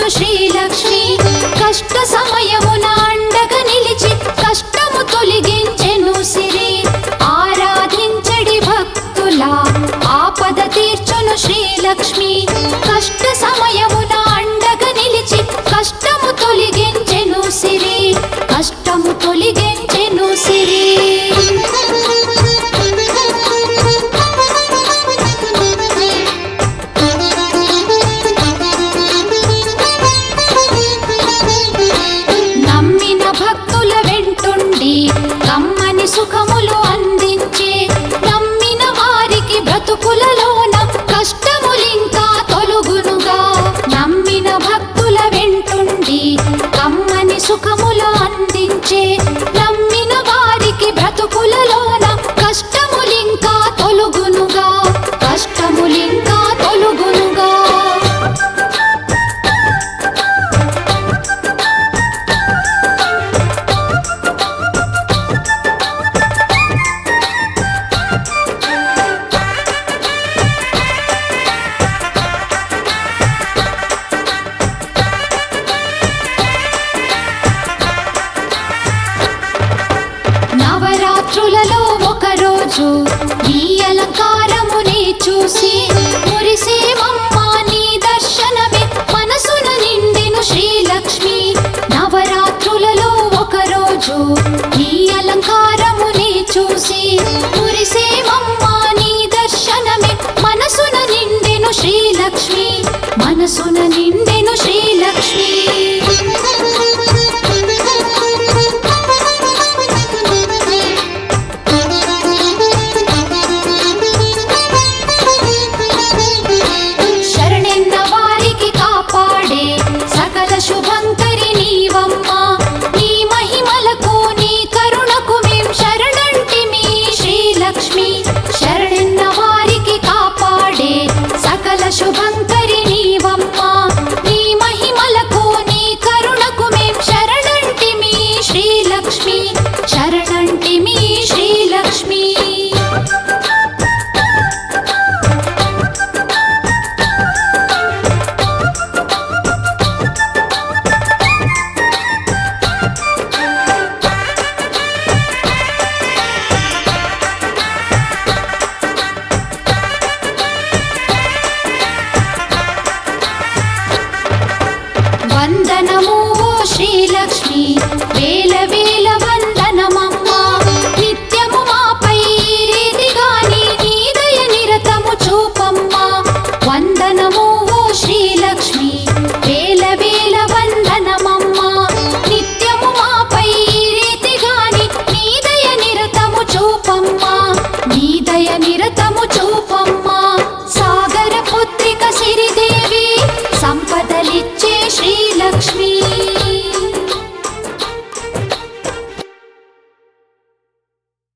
నిండెను శ్రీలక్ష్మి కష్ట సమయమున అండగా నిలిచి కష్టము తొలగించెను సిరి ఆరాధించడి భక్తుల ఆపద తీర్చును శ్రీలక్ష్మి కష్ట సమయమున అండగా నిలిచి కష్టము తొలగించెను సిరి కష్టము తొలగించెను సిరి నమ్మిన భక్తుల వెంటుండి కమ్మని సుఖములు అందించే నమ్మిన వారికి బ్రతుకులలోన కష్టములింకా తొలుగునుగా నమ్మిన భక్తుల వెంటుండి కమ్మని సుఖములు అందించే నమ్మిన వారికి బ్రతుకులలోన కష్టములింకా తొలుగునుగా కష్టములింకా తొలుగునుగా నవరాత్రులలో ఒక రోజు నీ అలంకారముని చూసి మురిసేమమ్మా నీ దర్శనమే మనసున నిండెను శ్రీలక్ష్మి నవరాత్రులలో ఒక రోజు నీ అలంకారముని చూసి మురిసేమమ్మా నీ దర్శనమే మనసున నిండెను శ్రీలక్ష్మి మనసున నిండెను శ్రీలక్ష్మి శరణెన్న వారికి కాపాడే సకల శుభంకరి నీవమ్మా నీ మహిమలకు నీ కరుణకు మేం శరణంటి మీ శ్రీలక్ష్మి శరణెన్న వారికి కాపాడే సకల శుభంకరి నీవమ్మా నీ మహిమలకు నీ కరుణకు మేం శరణంటి మీ శ్రీలక్ష్మి శరణంటి మీ శ్రీలక్ష్మి వందనము